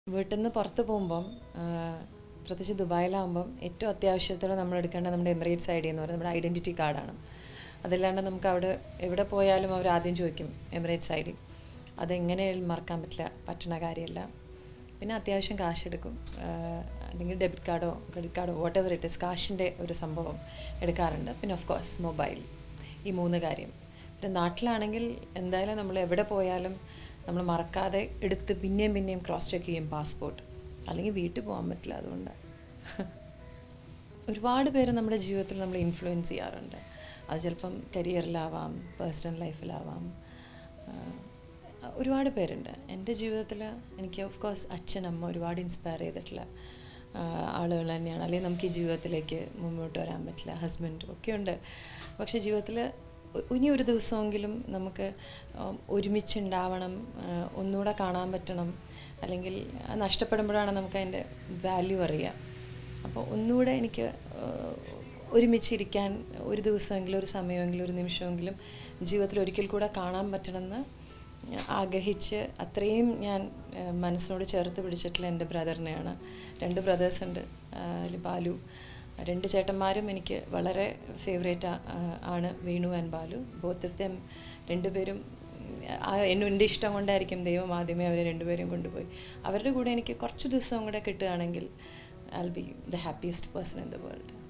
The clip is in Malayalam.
വീട്ടിൽ നിന്ന് പുറത്ത് പോകുമ്പം ആ, പ്രത്യേകിച്ച് ദുബായിലാകുമ്പം ഏറ്റവും അത്യാവശ്യത്തോടെ നമ്മൾ എടുക്കേണ്ട നമ്മുടെ എമിറേറ്റ്സ് ഐ ഡി എന്ന് പറയുന്നത് നമ്മുടെ ഐഡൻറ്റിറ്റി കാർഡാണ് അതല്ലാണ്ട് നമുക്ക് അവിടെ എവിടെ പോയാലും അവർ ആദ്യം ചോദിക്കും എമിറേറ്റ്സ് ഐ ഡി അതെങ്ങനെയാലും മറക്കാൻ പറ്റില്ല പറ്റുന്ന കാര്യമല്ല പിന്നെ അത്യാവശ്യം കാശ് എടുക്കും ആ, അല്ലെങ്കിൽ ഡെബിറ്റ് കാർഡോ ക്രെഡിറ്റ് കാർഡോ വാട്ട് എവർ ഇറ്റ് ഇസ് കാശിൻ്റെ ഒരു സംഭവം എടുക്കാറുണ്ട് പിന്നെ ഓഫ് കോഴ്സ് മൊബൈൽ ഈ മൂന്ന് കാര്യം പിന്നെ നാട്ടിലാണെങ്കിൽ എന്തായാലും നമ്മൾ എവിടെ പോയാലും നമ്മൾ മറക്കാതെ എടുത്ത് പിന്നെയും പിന്നെയും ക്രോസ് ചെക്ക് ചെയ്യും പാസ്പോർട്ട് അല്ലെങ്കിൽ വീട്ടിൽ പോകാൻ പറ്റില്ല അതുകൊണ്ട് ഒരുപാട് പേര് നമ്മുടെ ജീവിതത്തിൽ നമ്മൾ ഇൻഫ്ലുവൻസ് ചെയ്യാറുണ്ട് അത് ചിലപ്പം കരിയറിലാവാം പേഴ്സണൽ ലൈഫിലാവാം ആഹ് ഒരുപാട് പേരുണ്ട് എൻ്റെ ജീവിതത്തിൽ എനിക്ക് ഓഫ് കോഴ്സ് അച്ഛൻ അമ്മ ഒരുപാട് ഇൻസ്പയർ ചെയ്തിട്ടുള്ള ആഹ് ആളുകൾ തന്നെയാണ് അല്ലെങ്കിൽ നമുക്ക് ഈ ജീവിതത്തിലേക്ക് മുന്നോട്ട് വരാൻ പറ്റില്ല ഹസ്ബൻഡും ഒക്കെ ഉണ്ട് പക്ഷേ ജീവിതത്തിൽ ഇനി ഒരു ദിവസമെങ്കിലും നമുക്ക് ഉം, ഒരുമിച്ചുണ്ടാവണം ആഹ് ഒന്നുകൂടെ കാണാൻ പറ്റണം അല്ലെങ്കിൽ അത് നഷ്ടപ്പെടുമ്പോഴാണ് നമുക്ക് അതിൻ്റെ വാല്യൂ അറിയുക അപ്പോൾ ഒന്നുകൂടെ എനിക്ക് ആഹ്, ഒരുമിച്ചിരിക്കാൻ ഒരു ദിവസമെങ്കിലും ഒരു സമയമെങ്കിലും ഒരു നിമിഷമെങ്കിലും ജീവിതത്തിൽ ഒരിക്കൽ കൂടെ കാണാൻ പറ്റണമെന്ന് ആഗ്രഹിച്ച് അത്രയും ഞാൻ ആഹ്, മനസ്സിനോട് ചേർത്ത് പിടിച്ചിട്ടുള്ള എൻ്റെ ബ്രദറിനെയാണ് രണ്ട് ബ്രദേഴ്സ് ഉണ്ട് അതിൽ ബാലു രണ്ട് ചേട്ടന്മാരും എനിക്ക് വളരെ ഫേവറേറ്റ് ആണ് Venu and Balu both of them രണ്ടുപേരും ആ എന്നെ എൻ്റെ ഇഷ്ടം കൊണ്ടായിരിക്കും ദൈവം ആദ്യമേ അവരെ രണ്ടുപേരും കൊണ്ടുപോയി അവരുടെ കൂടെ എനിക്ക് കുറച്ച് ദിവസം കൂടെ കിട്ടുകയാണെങ്കിൽ I be the happiest person in the world